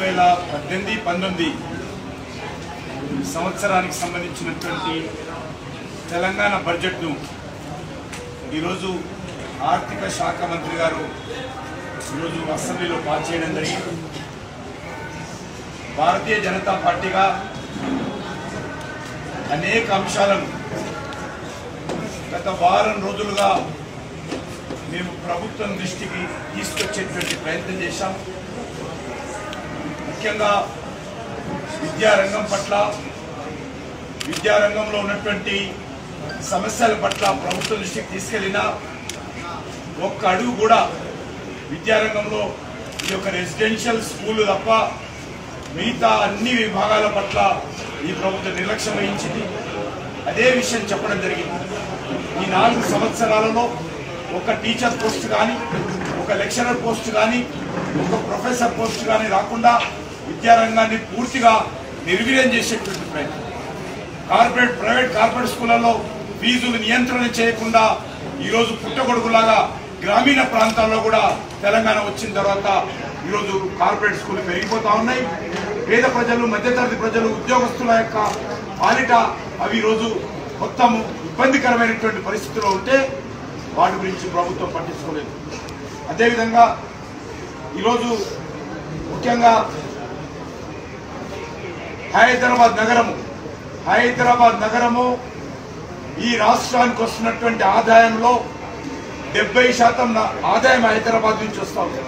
వేల పద్దెనిమిది పంతొమ్మిది సంవత్సరానికి సంబంధించినటువంటి తెలంగాణ బడ్జెట్ను ఈరోజు ఆర్థిక శాఖ మంత్రి గారు ఈరోజు అసెంబ్లీలో పాస్ చేయడం జరిగింది భారతీయ జనతా పార్టీగా అనేక అంశాలను గత వారం రోజులుగా మేము ప్రభుత్వం దృష్టికి తీసుకొచ్చేటువంటి ప్రయత్నం చేశాం ముఖ్యంగా విద్యారంగం పట్ల విద్యారంగంలో ఉన్నటువంటి సమస్యల పట్ల ప్రభుత్వం దృష్టికి తీసుకెళ్లినా ఒక్క అడుగు కూడా విద్యారంగంలో ఈ యొక్క రెసిడెన్షియల్ స్కూల్ తప్ప మిగతా అన్ని విభాగాల పట్ల ఈ ప్రభుత్వం నిర్లక్ష్యం వహించింది అదే విషయం చెప్పడం జరిగింది ఈ నాలుగు సంవత్సరాలలో ఒక టీచర్ పోస్ట్ కానీ ఒక లెక్చరర్ పోస్ట్ కానీ ఒక ప్రొఫెసర్ పోస్ట్ కానీ రాకుండా విద్యారంగాన్ని పూర్తిగా నిర్వీర్యం చేసేటువంటి ప్రయత్నం కార్పొరేట్ ప్రైవేట్ కార్పొరేట్ స్కూళ్ళలో ఫీజులు నియంత్రణ చేయకుండా ఈరోజు పుట్టగొడుగులాగా గ్రామీణ ప్రాంతాల్లో కూడా తెలంగాణ వచ్చిన తర్వాత ఈరోజు కార్పొరేట్ స్కూళ్ళు పెరిగిపోతా ఉన్నాయి పేద ప్రజలు మధ్యతరగతి ప్రజలు ఉద్యోగస్తుల యొక్క పాలిట అవి ఈరోజు మొత్తం ఇబ్బందికరమైనటువంటి పరిస్థితిలో ఉంటే వాటి గురించి ప్రభుత్వం పట్టించుకోలేదు అదేవిధంగా ఈరోజు ముఖ్యంగా హైదరాబాద్ నగరము హైదరాబాద్ నగరము ఈ రాష్ట్రానికి వస్తున్నటువంటి ఆదాయంలో డెబ్బై శాతం నా- ఆదాయం హైదరాబాద్ నుంచి వస్తా ఉంది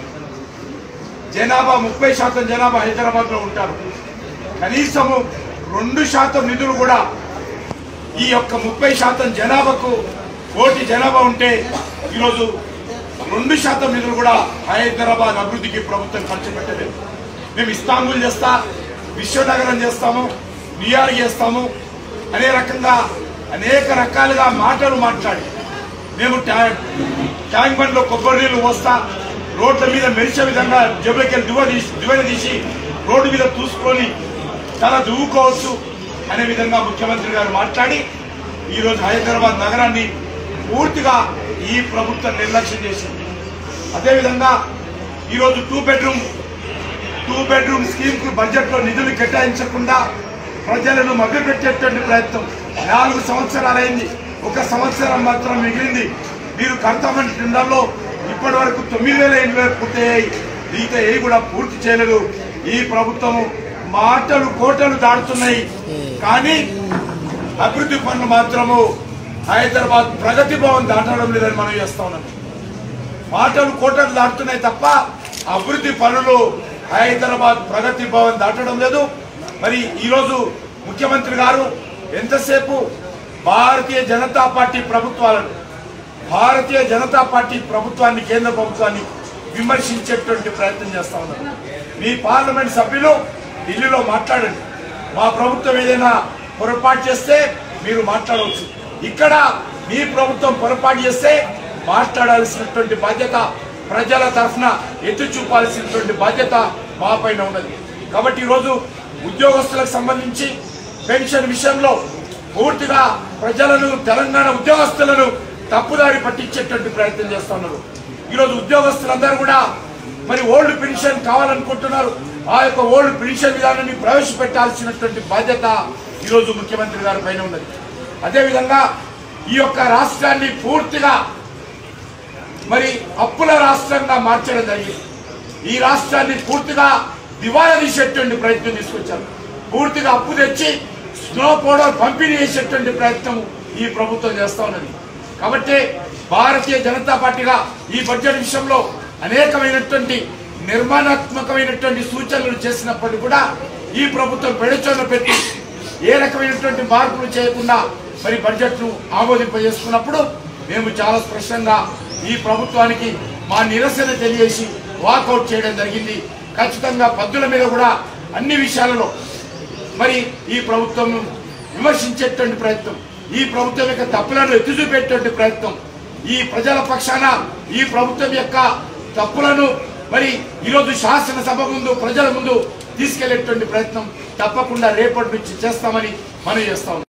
జనాభా ముప్పై శాతం జనాభా హైదరాబాద్ లో ఉంటారు కనీసము రెండు శాతం నిధులు కూడా ఈ యొక్క ముప్పై శాతం జనాభాకు కోటి జనాభా ఉంటే ఈరోజు రెండు శాతం నిధులు కూడా హైదరాబాద్ అభివృద్ధికి ప్రభుత్వం ఖర్చు పెట్టలేదు మేము ఇస్తాంబుల్ చేస్తా విశ్వనగరం చేస్తాము న్యూయార్క్ చేస్తాము అనే రకంగా అనేక రకాలుగా మాటలు మాట్లాడి మేము ట్యా- ట్యాంక్ బండ్లో కొబ్బరి నీళ్ళు పోస్తా రోడ్ల మీద మెరిసే విధంగా జబ్బులకి దివ తీసి దివెన తీసి రోడ్డు మీద చూసుకొని తల దువ్వుకోవచ్చు అనే విధంగా ముఖ్యమంత్రి గారు మాట్లాడి ఈరోజు హైదరాబాద్ నగరాన్ని పూర్తిగా ఈ ప్రభుత్వం నిర్లక్ష్యం చేసింది అదేవిధంగా ఈరోజు two bedroom two bedroom scheme కు బడ్జెట్ లో నిధులు కేటాయించకుండా ప్రజలను మభ్యపెట్టేటువంటి ప్రయత్నం నాలుగు సంవత్సరాలైంది ఒక సంవత్సరం మాత్రం మిగిలింది మీరు కడతామని టెండర్లో ఇప్పటి వరకు తొమ్మిది వేల ఎనిమిది వేలు పూర్తయ్యాయి మిగతా ఏ కూడా పూర్తి చేయలేదు ఈ ప్రభుత్వం మాటలు కోటలు దాటుతున్నాయి కానీ అభివృద్ధి పనులు మాత్రము హైదరాబాద్ ప్రగతి భవన్ దాటడం లేదని మనం చేస్తా ఉన్నాం మాటలు కోటలు దాటుతున్నాయి తప్ప అభివృద్ధి పనులు హైదరాబాద్ ప్రగతి భవన్ దాటడం లేదు మరి ఈరోజు ముఖ్యమంత్రి గారు ఎంతసేపు భారతీయ జనతా పార్టీ ప్రభుత్వాలను భారతీయ జనతా పార్టీ ప్రభుత్వాన్ని కేంద్ర ప్రభుత్వాన్ని విమర్శించేటువంటి ప్రయత్నం చేస్తా ఉన్నారు మీ పార్లమెంట్ సభ్యులు ఢిల్లీలో మాట్లాడండి మా ప్రభుత్వం ఏదైనా పొరపాటు చేస్తే మీరు మాట్లాడవచ్చు ఇక్కడ మీ ప్రభుత్వం పొరపాటు చేస్తే మాట్లాడాల్సినటువంటి బాధ్యత ప్రజల తరఫున ఎత్తి చూపాల్సినటువంటి బాధ్యత మా పైన ఉన్నది కాబట్టి ఈరోజు ఉద్యోగస్తులకు సంబంధించి పెన్షన్ విషయంలో పూర్తిగా ప్రజలను తెలంగాణ ఉద్యోగస్తులను తప్పుదారి పట్టించేటువంటి ప్రయత్నం చేస్తున్నారు ఈరోజు ఉద్యోగస్తులందరూ కూడా మరి ఓల్డ్ పెన్షన్ కావాలనుకుంటున్నారు ఆ యొక్క ఓల్డ్ పెన్షన్ విధానాన్ని ప్రవేశపెట్టాల్సినటువంటి బాధ్యత ఈరోజు ముఖ్యమంత్రి గారి పైన ఉన్నది అదేవిధంగా ఈ యొక్క రాష్ట్రాన్ని పూర్తిగా మరి అప్పుల రాష్ట్రంగా మార్చడం జరిగింది ఈ రాష్ట్రాన్ని పూర్తిగా దివాలా తీసేటువంటి ప్రయత్నం తీసుకొచ్చారు పూర్తిగా అప్పు తెచ్చి స్నో పౌడర్ పంపిణీ చేసేటువంటి ప్రయత్నం ఈ ప్రభుత్వం చేస్తా ఉన్నది కాబట్టి భారతీయ జనతా పార్టీగా ఈ బడ్జెట్ విషయంలో అనేకమైనటువంటి నిర్మాణాత్మకమైనటువంటి సూచనలు చేసినప్పటికీ కూడా ఈ ప్రభుత్వం పెడచోన పెట్టి ఏ రకమైనటువంటి మార్పులు చేయకుండా మరి బడ్జెట్ను ఆమోదింపజేసుకున్నప్పుడు మేము చాలా స్పష్టంగా ఈ ప్రభుత్వానికి మా నిరసన తెలియజేసి వాకౌట్ చేయడం జరిగింది ఖచ్చితంగా పద్దుల మీద కూడా అన్ని విషయాలలో మరి ఈ ప్రభుత్వం విమర్శించేటువంటి ప్రయత్నం ఈ ప్రభుత్వం యొక్క తప్పులను ఎత్తి చూపేటువంటి ప్రయత్నం ఈ ప్రజల పక్షాన ఈ ప్రభుత్వం యొక్క తప్పులను మరి ఈరోజు శాసనసభ ముందు ప్రజల ముందు తీసుకెళ్లేటువంటి ప్రయత్నం తప్పకుండా రేపటి నుంచి చేస్తామని మనం చేస్తాం